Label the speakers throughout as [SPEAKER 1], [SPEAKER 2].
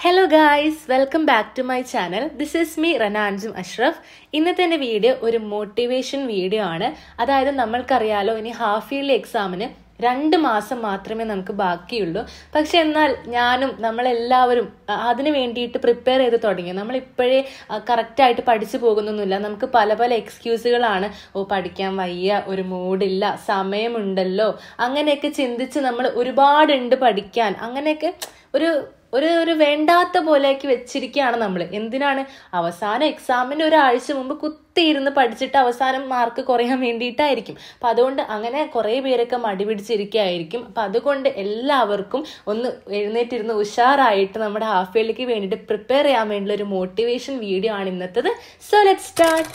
[SPEAKER 1] hello guys welcome back to my channel this is me റനാൻജും അഷ്റഫ് ഇന്നത്തെ എൻ്റെ video ഒരു മോട്ടിവേഷൻ വീഡിയോ ആണ് അതായത് നമ്മൾക്കറിയാലോ ഇനി ഹാഫ് ഇയർലി എക്സാമിന് രണ്ട് മാസം മാത്രമേ നമുക്ക് ബാക്കിയുള്ളൂ പക്ഷെ എന്നാൽ ഞാനും നമ്മളെല്ലാവരും അ- അതിന് വേണ്ടിയിട്ട് പ്രിപ്പയർ ചെയ്ത് തുടങ്ങി നമ്മൾ ഇപ്പോഴേ കറക്റ്റായിട്ട് പഠിച്ചു പോകുന്നൊന്നുമില്ല നമുക്ക് പല പല എക്സ്ക്യൂസുകളാണ് ഓ പഠിക്കാൻ വയ്യ ഒരു മൂഡില്ല സമയമുണ്ടല്ലോ അങ്ങനെയൊക്കെ ചിന്തിച്ച് നമ്മൾ ഒരുപാടുണ്ട് പഠിക്കാൻ അങ്ങനെയൊക്കെ ഒരു ഒരു ഒരു വേണ്ടാത്ത പോലെയാക്കി വെച്ചിരിക്കുകയാണ് നമ്മൾ എന്തിനാണ് അവസാന എക്സാമിന് ഒരാഴ്ച മുമ്പ് കുത്തിയിരുന്ന് പഠിച്ചിട്ട് അവസാനം മാർക്ക് കുറയാൻ വേണ്ടിയിട്ടായിരിക്കും അപ്പം അതുകൊണ്ട് അങ്ങനെ കുറേ പേരൊക്കെ മടി പിടിച്ചിരിക്കുകയായിരിക്കും അപ്പം അതുകൊണ്ട് എല്ലാവർക്കും ഒന്ന് എഴുന്നേറ്റിരുന്ന് ഉഷാറായിട്ട് നമ്മുടെ ഹാഫ് ഇയർലിക്ക് വേണ്ടിയിട്ട് പ്രിപ്പയർ ചെയ്യാൻ വേണ്ടിയുള്ള ഒരു മോട്ടിവേഷൻ വീഡിയോ ആണ് ഇന്നത്തത് സോ ലെറ്റ് സ്റ്റാർട്ട്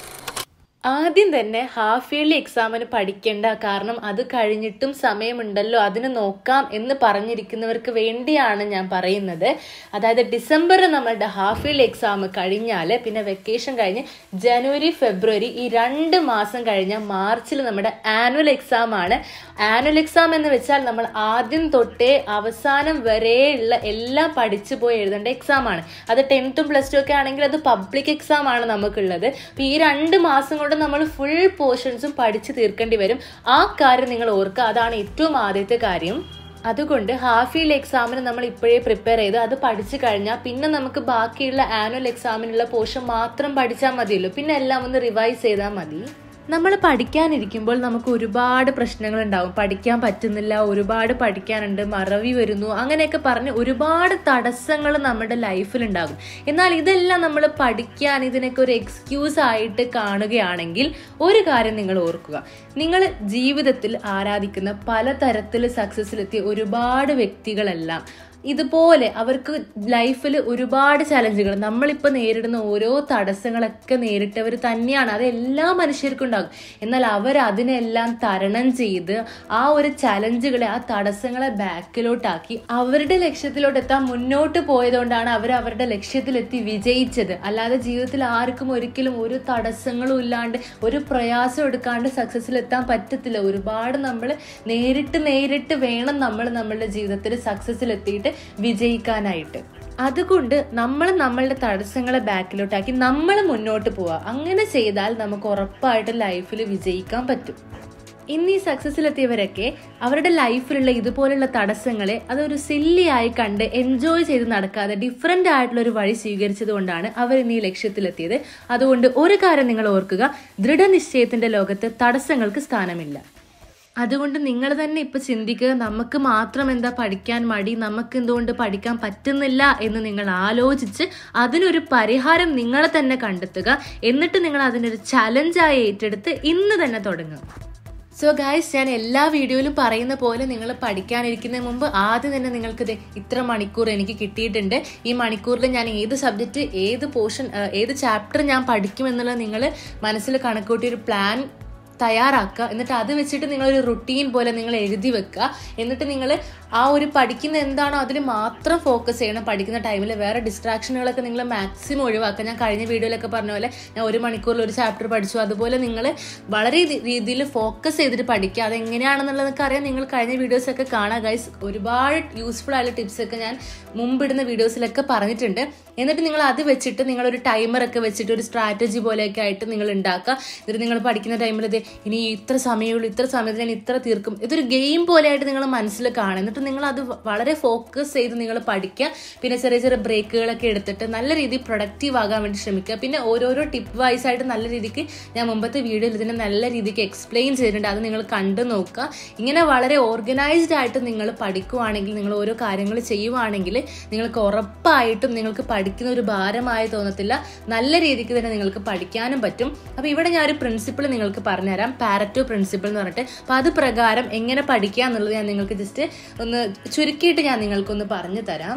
[SPEAKER 1] ആദ്യം തന്നെ ഹാഫ് ഇയർലി എക്സാമിന് പഠിക്കേണ്ട കാരണം അത് കഴിഞ്ഞിട്ടും സമയമുണ്ടല്ലോ അതിന് നോക്കാം എന്ന് പറഞ്ഞിരിക്കുന്നവർക്ക് വേണ്ടിയാണ് ഞാൻ പറയുന്നത് അതായത് ഡിസംബറിൽ നമ്മളുടെ ഹാഫ് ഇയർലി എക്സാം കഴിഞ്ഞാൽ പിന്നെ വെക്കേഷൻ കഴിഞ്ഞ് ജനുവരി ഫെബ്രുവരി ഈ രണ്ട് മാസം കഴിഞ്ഞാൽ മാർച്ചിൽ നമ്മുടെ ആനുവൽ എക്സാം ആണ് ആനുവൽ എക്സാം എന്ന് വെച്ചാൽ നമ്മൾ ആദ്യം തൊട്ടേ അവസാനം വരെയുള്ള എല്ലാം പഠിച്ചു പോയി എഴുതേണ്ട എക്സാം ആണ് അത് ടെൻത്തും പ്ലസ് ടു ഒക്കെ ആണെങ്കിൽ അത് പബ്ലിക് എക്സാം ആണ് നമുക്കുള്ളത് അപ്പൊ ഈ രണ്ട് മാസം കൊണ്ട് നമ്മൾ ഫുൾ പോർഷൻസും പഠിച്ചു തീർക്കേണ്ടി വരും ആ കാര്യം നിങ്ങൾ ഓർക്കുക അതാണ് ഏറ്റവും ആദ്യത്തെ കാര്യം അതുകൊണ്ട് ഹാഫ് ഇയർലി എക്സാമിന് നമ്മൾ ഇപ്പോഴേ പ്രിപ്പയർ ചെയ്ത് അത് പഠിച്ചു കഴിഞ്ഞാൽ പിന്നെ നമുക്ക് ബാക്കിയുള്ള ആനുവൽ എക്സാമിനുള്ള പോർഷൻ മാത്രം പഠിച്ചാൽ മതിയല്ലോ പിന്നെ എല്ലാം ഒന്ന് റിവൈസ് ചെയ്താൽ മതി നമ്മൾ പഠിക്കാനിരിക്കുമ്പോൾ നമുക്ക് ഒരുപാട് പ്രശ്നങ്ങൾ ഉണ്ടാവും പഠിക്കാൻ പറ്റുന്നില്ല ഒരുപാട് പഠിക്കാനുണ്ട് മറവി വരുന്നു അങ്ങനെയൊക്കെ പറഞ്ഞ് ഒരുപാട് തടസ്സങ്ങൾ നമ്മുടെ ലൈഫിൽ ഉണ്ടാകും എന്നാൽ ഇതെല്ലാം നമ്മൾ പഠിക്കാൻ ഇതിനൊക്കെ ഒരു എക്സ്ക്യൂസ് ആയിട്ട് കാണുകയാണെങ്കിൽ ഒരു കാര്യം നിങ്ങൾ ഓർക്കുക നിങ്ങൾ ജീവിതത്തിൽ ആരാധിക്കുന്ന പലതരത്തിൽ സക്സസ്സിലെത്തിയ ഒരുപാട് വ്യക്തികളെല്ലാം ഇതുപോലെ അവർക്ക് ലൈഫിൽ ഒരുപാട് ചലഞ്ചുകൾ നമ്മളിപ്പോൾ നേരിടുന്ന ഓരോ തടസ്സങ്ങളൊക്കെ നേരിട്ടവർ തന്നെയാണ് അത് എല്ലാ മനുഷ്യർക്കും ഉണ്ടാകും എന്നാൽ അവർ അതിനെല്ലാം തരണം ചെയ്ത് ആ ഒരു ചലഞ്ചുകളെ ആ തടസ്സങ്ങളെ ബാക്കിലോട്ടാക്കി അവരുടെ ലക്ഷ്യത്തിലോട്ട് എത്താൻ മുന്നോട്ട് പോയതുകൊണ്ടാണ് അവർ അവരുടെ ലക്ഷ്യത്തിലെത്തി വിജയിച്ചത് അല്ലാതെ ജീവിതത്തിൽ ആർക്കും ഒരിക്കലും ഒരു തടസ്സങ്ങളും ഇല്ലാണ്ട് ഒരു പ്രയാസം എടുക്കാണ്ട് സക്സസ്സിൽ എത്താൻ പറ്റത്തില്ല ഒരുപാട് നമ്മൾ നേരിട്ട് നേരിട്ട് വേണം നമ്മൾ നമ്മളുടെ ജീവിതത്തിൽ സക്സസ്സിൽ എത്തിയിട്ട് വിജയിക്കാനായിട്ട് അതുകൊണ്ട് നമ്മൾ നമ്മളുടെ തടസ്സങ്ങളെ ബാക്കിലോട്ടാക്കി നമ്മൾ മുന്നോട്ട് പോവുക അങ്ങനെ ചെയ്താൽ നമുക്ക് ഉറപ്പായിട്ട് ലൈഫിൽ വിജയിക്കാൻ പറ്റും ഇന്ന് ഈ സക്സസ്സിലെത്തിയവരൊക്കെ അവരുടെ ലൈഫിലുള്ള ഇതുപോലുള്ള തടസ്സങ്ങളെ അതൊരു സില്ലിയായി കണ്ട് എൻജോയ് ചെയ്ത് നടക്കാതെ ഡിഫറെൻ്റ് ആയിട്ടുള്ള ഒരു വഴി സ്വീകരിച്ചത് കൊണ്ടാണ് അവർ ഇന്ന് ഈ ലക്ഷ്യത്തിലെത്തിയത് അതുകൊണ്ട് ഒരു കാര്യം നിങ്ങൾ ഓർക്കുക ദൃഢനിശ്ചയത്തിന്റെ ലോകത്ത് തടസ്സങ്ങൾക്ക് സ്ഥാനമില്ല അതുകൊണ്ട് നിങ്ങൾ തന്നെ ഇപ്പൊ ചിന്തിക്കുക നമുക്ക് മാത്രം എന്താ പഠിക്കാൻ മടി നമുക്ക് എന്തുകൊണ്ട് പഠിക്കാൻ പറ്റുന്നില്ല എന്ന് നിങ്ങൾ ആലോചിച്ച് അതിനൊരു പരിഹാരം നിങ്ങളെ തന്നെ കണ്ടെത്തുക എന്നിട്ട് നിങ്ങൾ അതിനൊരു ചലഞ്ചായി ഏറ്റെടുത്ത് ഇന്ന് തന്നെ തുടങ്ങുക സോ ഗായ്സ് ഞാൻ എല്ലാ വീഡിയോയിലും പറയുന്ന പോലെ നിങ്ങൾ പഠിക്കാനിരിക്കുന്നതിന് മുമ്പ് ആദ്യം തന്നെ നിങ്ങൾക്ക് ദേ ഇത്ര മണിക്കൂർ എനിക്ക് കിട്ടിയിട്ടുണ്ട് ഈ മണിക്കൂറിൽ ഞാൻ ഏത് സബ്ജക്റ്റ് ഏത് പോർഷൻ ഏത് ചാപ്റ്റർ ഞാൻ പഠിക്കും എന്നുള്ളത് നിങ്ങൾ മനസ്സിൽ കണക്കൂട്ടി ഒരു പ്ലാൻ തയ്യാറാക്കുക എന്നിട്ട് അത് വെച്ചിട്ട് നിങ്ങളൊരു റുട്ടീൻ പോലെ നിങ്ങൾ എഴുതി വെക്കുക എന്നിട്ട് നിങ്ങൾ ആ ഒരു പഠിക്കുന്ന എന്താണോ അതിൽ മാത്രം ഫോക്കസ് ചെയ്യണം പഠിക്കുന്ന ടൈമിൽ വേറെ ഡിസ്ട്രാക്ഷനുകളൊക്കെ നിങ്ങൾ മാക്സിമം ഒഴിവാക്കുക ഞാൻ കഴിഞ്ഞ വീഡിയോയിലൊക്കെ പറഞ്ഞ പോലെ ഞാൻ ഒരു മണിക്കൂറിൽ ഒരു ചാപ്റ്റർ പഠിച്ചു അതുപോലെ നിങ്ങൾ വളരെ രീതിയിൽ ഫോക്കസ് ചെയ്തിട്ട് പഠിക്കുക അതെങ്ങനെയാണെന്നുള്ളതൊക്കെ അറിയാൻ നിങ്ങൾ കഴിഞ്ഞ വീഡിയോസൊക്കെ കാണാം ഗൈസ് ഒരുപാട് യൂസ്ഫുൾ ആയിട്ടുള്ള ടിപ്സ് ഒക്കെ ഞാൻ മുമ്പിടുന്ന വീഡിയോസിലൊക്കെ പറഞ്ഞിട്ടുണ്ട് എന്നിട്ട് നിങ്ങൾ അത് വെച്ചിട്ട് നിങ്ങൾ ഒരു ടൈമർ ഒക്കെ വെച്ചിട്ട് ഒരു സ്ട്രാറ്റജി പോലെയൊക്കെ ആയിട്ട് നിങ്ങൾ ഉണ്ടാക്കുക എന്നിട്ട് നിങ്ങൾ പഠിക്കുന്ന ടൈമിൽ ഇത് ഇനി ഇത്ര സമയമുള്ളൂ ഇത്ര സമയത്ത് ഞാൻ ഇത്ര തീർക്കും ഇതൊരു ഗെയിം പോലെയായിട്ട് നിങ്ങൾ മനസ്സിൽ കാണും എന്നിട്ട് നിങ്ങൾ അത് വളരെ ഫോക്കസ് ചെയ്ത് നിങ്ങൾ പഠിക്കുക പിന്നെ ചെറിയ ചെറിയ ബ്രേക്കുകളൊക്കെ എടുത്തിട്ട് നല്ല രീതിയിൽ പ്രൊഡക്റ്റീവ് ആകാൻ വേണ്ടി ശ്രമിക്കുക പിന്നെ ഓരോരോ ടിപ്പ് വൈസ് ആയിട്ട് നല്ല രീതിക്ക് ഞാൻ മുമ്പത്തെ വീഡിയോയിൽ ഇതിനെ നല്ല രീതിക്ക് എക്സ്പ്ലെയിൻ ചെയ്തിട്ടുണ്ട് അത് നിങ്ങൾ കണ്ടു നോക്കുക ഇങ്ങനെ വളരെ ഓർഗനൈസ്ഡ് ആയിട്ട് നിങ്ങൾ പഠിക്കുവാണെങ്കിൽ നിങ്ങൾ ഓരോ കാര്യങ്ങൾ ചെയ്യുവാണെങ്കിൽ നിങ്ങൾക്ക് ഉറപ്പായിട്ടും നിങ്ങൾക്ക് പഠിക്കുന്ന ഒരു ഭാരമായി തോന്നത്തില്ല നല്ല രീതിക്ക് തന്നെ നിങ്ങൾക്ക് പഠിക്കാനും പറ്റും അപ്പോൾ ഇവിടെ ഞാൻ ഒരു പ്രിൻസിപ്പിൾ നിങ്ങൾക്ക് പറഞ്ഞുതരാം പാരറ്റോ പ്രിൻസിപ്പിൾ എന്ന് പറഞ്ഞിട്ട് അപ്പോൾ അത് പ്രകാരം എങ്ങനെ പഠിക്കുക എന്നുള്ളത് ഞാൻ നിങ്ങൾക്ക് ജസ്റ്റ് ഒന്ന് ചുരുക്കിയിട്ട് ഞാൻ നിങ്ങൾക്കൊന്ന് പറഞ്ഞു തരാം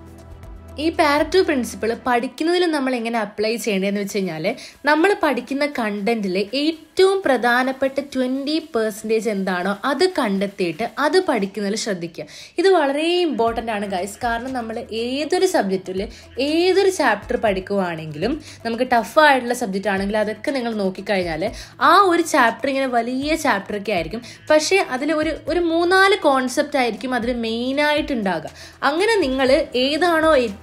[SPEAKER 1] ഈ പാരറ്റോ പ്രിൻസിപ്പിൾ പഠിക്കുന്നതിൽ നമ്മൾ എങ്ങനെ അപ്ലൈ ചെയ്യേണ്ടതെന്ന് വെച്ച് കഴിഞ്ഞാൽ നമ്മൾ പഠിക്കുന്ന കണ്ടന്റിൽ ഏറ്റവും പ്രധാനപ്പെട്ട ട്വൻറ്റി പെർസെൻറ്റേജ് എന്താണോ അത് കണ്ടെത്തിയിട്ട് അത് പഠിക്കുന്നതിൽ ശ്രദ്ധിക്കുക ഇത് വളരെ ഇമ്പോർട്ടൻ്റ് ആണ് ഗൈസ് കാരണം നമ്മൾ ഏതൊരു സബ്ജക്റ്റിൽ ഏതൊരു ചാപ്റ്റർ പഠിക്കുവാണെങ്കിലും നമുക്ക് ടഫായിട്ടുള്ള സബ്ജക്റ്റ് ആണെങ്കിൽ അതൊക്കെ നിങ്ങൾ നോക്കിക്കഴിഞ്ഞാൽ ആ ഒരു ചാപ്റ്റർ ഇങ്ങനെ വലിയ ചാപ്റ്റർ ഒക്കെ ആയിരിക്കും പക്ഷേ അതിൽ ഒരു ഒരു മൂന്നാല് കോൺസെപ്റ്റ് ആയിരിക്കും അതിൽ മെയിനായിട്ട് ഉണ്ടാകുക അങ്ങനെ നിങ്ങൾ ഏതാണോ ഏറ്റവും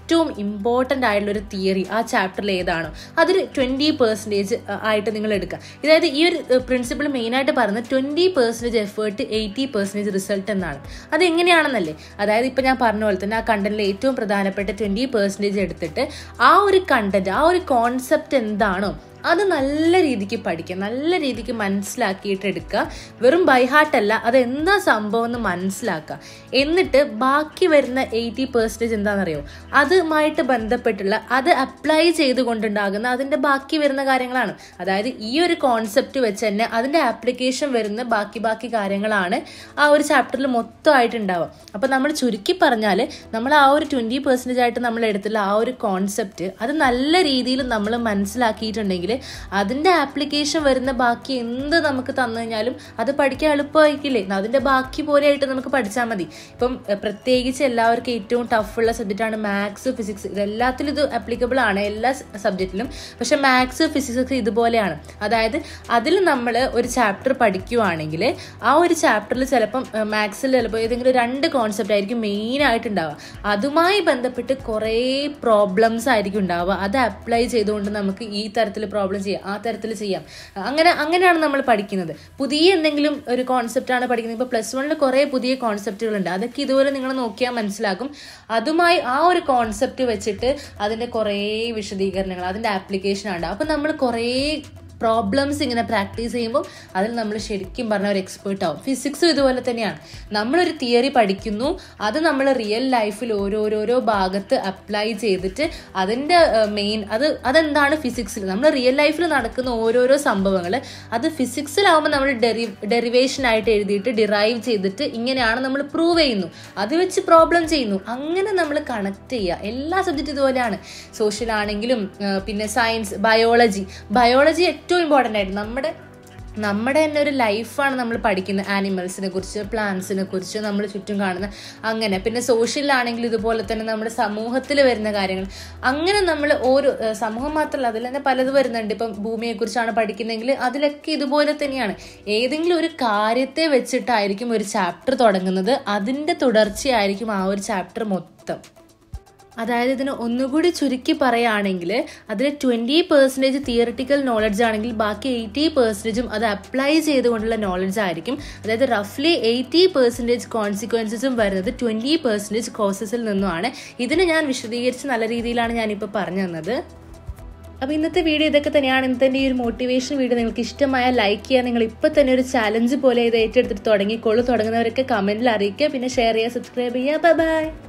[SPEAKER 1] ഏറ്റവും ഇമ്പോർട്ടൻ്റ് ആയിട്ടുള്ള ഒരു തിയറി ആ ചാപ്റ്ററിൽ ഏതാണോ അതിൽ ട്വൻറ്റി പെർസെൻറ്റേജ് ആയിട്ട് നിങ്ങൾ എടുക്കുക അതായത് ഈ ഒരു പ്രിൻസിപ്പിൾ മെയിനായിട്ട് പറയുന്നത് twenty percentage effort eighty percentage result എന്നാണ് അത് എങ്ങനെയാണെന്നല്ലേ അതായത് ഇപ്പം ഞാൻ പറഞ്ഞ പോലെ തന്നെ ആ കണ്ടന്റിലെ ഏറ്റവും പ്രധാനപ്പെട്ട ട്വൻറ്റി പെർസെൻറ്റേജ് എടുത്തിട്ട് ആ ഒരു കണ്ടന്റ് ആ ഒരു കോൺസെപ്റ്റ് എന്താണോ അത് നല്ല രീതിക്ക് പഠിക്കുക നല്ല രീതിക്ക് മനസ്സിലാക്കിയിട്ട് എടുക്കുക വെറും ബൈഹാർട്ടല്ല അത് എന്താ സംഭവം എന്ന് മനസ്സിലാക്കുക എന്നിട്ട് ബാക്കി വരുന്ന എയ്റ്റി പെർസെൻറ്റേജ് എന്താണെന്നറിയോ അതുമായിട്ട് ബന്ധപ്പെട്ടുള്ള അത് അപ്ലൈ ചെയ്തുകൊണ്ടുണ്ടാകുന്ന അതിൻ്റെ ബാക്കി വരുന്ന കാര്യങ്ങളാണ് അതായത് ഈ ഒരു കോൺസെപ്റ്റ് വെച്ച് തന്നെ അതിൻ്റെ ആപ്ലിക്കേഷൻ വരുന്ന ബാക്കി ബാക്കി കാര്യങ്ങളാണ് ആ ഒരു ചാപ്റ്ററിൽ മൊത്തമായിട്ട് ഉണ്ടാവുക അപ്പോൾ നമ്മൾ ചുരുക്കി പറഞ്ഞാൽ നമ്മൾ ആ ഒരു ട്വൻറ്റി പെർസെൻറ്റേജ് ആയിട്ട് നമ്മൾ എടുത്തുള്ള ആ ഒരു കോൺസെപ്റ്റ് അത് നല്ല രീതിയിൽ നമ്മൾ മനസ്സിലാക്കിയിട്ടുണ്ടെങ്കിൽ അതിൻ്റെ ആപ്ലിക്കേഷൻ വരുന്ന ബാക്കി എന്ത് നമുക്ക് തന്നു കഴിഞ്ഞാലും അത് പഠിക്കാൻ എളുപ്പമായിരിക്കില്ലേ അതിൻ്റെ ബാക്കി പോലെയായിട്ട് നമുക്ക് പഠിച്ചാൽ മതി ഇപ്പം എഹ്, പ്രത്യേകിച്ച് എല്ലാവർക്കും ഏറ്റവും ടഫുള്ള സബ്ജക്റ്റാണ് മാത്സ് ഫിസിക്സ് ഇതെല്ലാത്തിലും ഇത് അപ്ലിക്കബിൾ ആണ് എല്ലാ സബ്ജക്റ്റിലും പക്ഷെ മാത്സ് ഫിസിക്സ് ഒക്കെ ഇതുപോലെയാണ് അതായത് അതിൽ നമ്മൾ ഒരു ചാപ്റ്റർ പഠിക്കുവാണെങ്കിൽ ആ ഒരു ചാപ്റ്ററിൽ ചിലപ്പം മാത്സിൽ ചിലപ്പോൾ ഏതെങ്കിലും രണ്ട് കോൺസെപ്റ്റ് ആയിരിക്കും മെയിൻ ആയിട്ട് ഉണ്ടാവുക അതുമായി ബന്ധപ്പെട്ട് കുറേ പ്രോബ്ലംസ് ആയിരിക്കും ഉണ്ടാവുക അത് അപ്ലൈ ചെയ്തുകൊണ്ട് നമുക്ക് ഈ തരത്തിൽ പ്രോബ്ലം ചെയ്യാം ആ തരത്തിൽ ചെയ്യാം അങ്ങനെ അങ്ങനെയാണ് നമ്മൾ പഠിക്കുന്നത് പുതിയ എന്തെങ്കിലും ഒരു കോൺസെപ്റ്റാണ് പഠിക്കുന്നത് ഇപ്പോൾ പ്ലസ് വണ്ണിൽ കുറേ പുതിയ കോൺസെപ്റ്റുകളുണ്ട് അതൊക്കെ ഇതുപോലെ നിങ്ങൾ നോക്കിയാൽ മനസ്സിലാക്കും അതുമായി ആ ഒരു കോൺസെപ്റ്റ് വെച്ചിട്ട് അതിൻ്റെ കുറേ വിശദീകരണങ്ങൾ അതിൻ്റെ ആപ്ലിക്കേഷൻ ആണ് അപ്പം നമ്മൾ കുറേ പ്രോബ്ലംസ് ഇങ്ങനെ പ്രാക്ടീസ് ചെയ്യുമ്പോൾ അതിൽ നമ്മൾ ശരിക്കും പറഞ്ഞ ഒരു എക്സ്പേർട്ട് ആവും ഫിസിക്സും ഇതുപോലെ തന്നെയാണ് നമ്മളൊരു തിയറി പഠിക്കുന്നു അത് നമ്മൾ റിയൽ ലൈഫിൽ ഓരോരോരോ ഭാഗത്ത് അപ്ലൈ ചെയ്തിട്ട് അതിൻ്റെ മെയിൻ അത് അതെന്താണ് ഫിസിക്സിൽ നമ്മൾ റിയൽ ലൈഫിൽ നടക്കുന്ന ഓരോരോ സംഭവങ്ങൾ അത് ഫിസിക്സിലാവുമ്പോൾ നമ്മൾ ഡെറി ഡെറിവേഷൻ ആയിട്ട് എഴുതിയിട്ട് ഡിറൈവ് ചെയ്തിട്ട് ഇങ്ങനെയാണ് നമ്മൾ പ്രൂവ് ചെയ്യുന്നു അത് വെച്ച് പ്രോബ്ലം ചെയ്യുന്നു അങ്ങനെ നമ്മൾ കണക്ട് ചെയ്യുക എല്ലാ സബ്ജക്റ്റ് ഇതുപോലെയാണ് സോഷ്യൽ ആണെങ്കിലും ആ, പിന്നെ സയൻസ് ബയോളജി ബയോളജി ഏറ്റവും ഇമ്പോർട്ടൻ്റ് ആയിട്ട് നമ്മുടെ നമ്മുടെ തന്നെ ഒരു ലൈഫാണ് നമ്മൾ പഠിക്കുന്നത് ആനിമൽസിനെ കുറിച്ച് പ്ലാന്റ്സിനെ കുറിച്ച് നമ്മൾ ചുറ്റും കാണുന്ന അങ്ങനെ പിന്നെ സോഷ്യലാണെങ്കിൽ ഇതുപോലെ തന്നെ നമ്മുടെ സമൂഹത്തിൽ വരുന്ന കാര്യങ്ങൾ അങ്ങനെ നമ്മൾ ഓരോ ഏഹ് സമൂഹം മാത്രമല്ല അതിൽ തന്നെ പലത് വരുന്നുണ്ട് ഇപ്പം ഭൂമിയെക്കുറിച്ചാണ് പഠിക്കുന്നതെങ്കിൽ അതിലൊക്കെ ഇതുപോലെ തന്നെയാണ് ഏതെങ്കിലും ഒരു കാര്യത്തെ വെച്ചിട്ടായിരിക്കും ഒരു ചാപ്റ്റർ തുടങ്ങുന്നത് അതിൻ്റെ തുടർച്ചയായിരിക്കും ആ ഒരു ചാപ്റ്റർ മൊത്തം അതായത് ഇതിന് ഒന്നുകൂടി ചുരുക്കി പറയുകയാണെങ്കിൽ അതിൽ ട്വൻറ്റി പെർസെൻറ്റേജ് തിയറിറ്റിക്കൽ നോളജ് ആണെങ്കിൽ ബാക്കി എയ്റ്റി പെർസെൻറ്റേജും അത് അപ്ലൈ ചെയ്തുകൊണ്ടുള്ള നോളജ് ആയിരിക്കും അതായത് റഫ്ലി എയ്റ്റി പെർസെൻറ്റേജ് കോൺസിക്വൻസസും വരുന്നത് ട്വൻറ്റി പെർസെൻറ്റേജ് കോഴ്സസിൽ നിന്നുമാണ് ഇതിന് ഞാൻ വിശദീകരിച്ച് നല്ല രീതിയിലാണ് ഞാനിപ്പോൾ പറഞ്ഞു തന്നത് അപ്പോൾ ഇന്നത്തെ വീഡിയോ ഇതൊക്കെ തന്നെയാണ് ഇന്നത്തെ ഈ ഒരു മോട്ടിവേഷൻ വീഡിയോ നിങ്ങൾക്ക് ഇഷ്ടമായ ലൈക്ക് ചെയ്യുക നിങ്ങൾ ഇപ്പോൾ തന്നെ ഒരു ചലഞ്ച് പോലെ ഇത് ഏറ്റെടുത്തിട്ട് തുടങ്ങിക്കോളൂ തുടങ്ങുന്നവരൊക്കെ കമൻറ്റിൽ അറിയിക്കുക പിന്നെ ഷെയർ ചെയ്യുക സബ്സ്ക്രൈബ് ചെയ്യുക ബൈ ബൈ